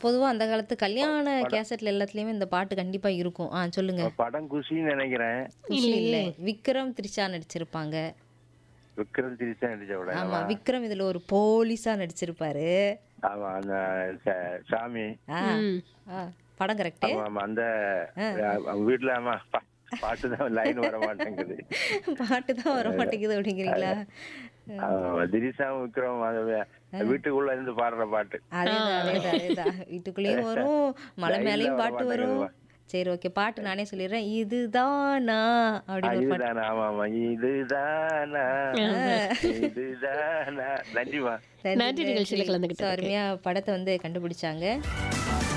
பொதுவா அந்த காலத்து கல்யாண கேசட்ல எல்லாத்துலயுமே இந்த பாட்டு கண்டிப்பா இருக்கும் ஆ சொல்லுங்க படம் குஷின்னு நினைக்கிறேன் குஷி இல்ல விக்ரம் திரிஷா நடிச்சிருப்பாங்க விக்ரம் திரிசா நடிச்ச படம் ஆமா விக்ரம் இதுல ஒரு போலீஸா நடிச்சிருப்பாரு ஆமா அந்த ச- சாமி ஆ ஆ, படம் கரெக்ட் ஆமா ஆமா அந்த அவங்க வீட்டுல ஆமா பா- பாட்டு தான் லைன் வர மாட்டேங்குது பாட்டு தான் வர மாட்டேங்குது அப்படிங்கிறீங்களா ஆமா, திரிசாவும் விக்ரம் அது வே- வீட்டுக்குள்ள இருந்து பாடுற பாட்டு அதேதான் அதேதான் அதேதான் வீட்டுக்குள்ளேயும் வரும் மலை லைன்ல மேலேயும் வர பாட்டு வரும் சரி ஓகே பாட்டு நானே சொல்லிடுறேன் இதுதானா அப்படின்னு ஒரு பாட்டு இதுதானா ஆமா ஆமா இதுதானா இதுதானா நன்றிமா சரி, நன்றி நிகழ்ச்சியில கலந்துக்கிட்டதுக்கு. So, அருமையா படத்தை வந்து கண்டுபிடிச்சாங்க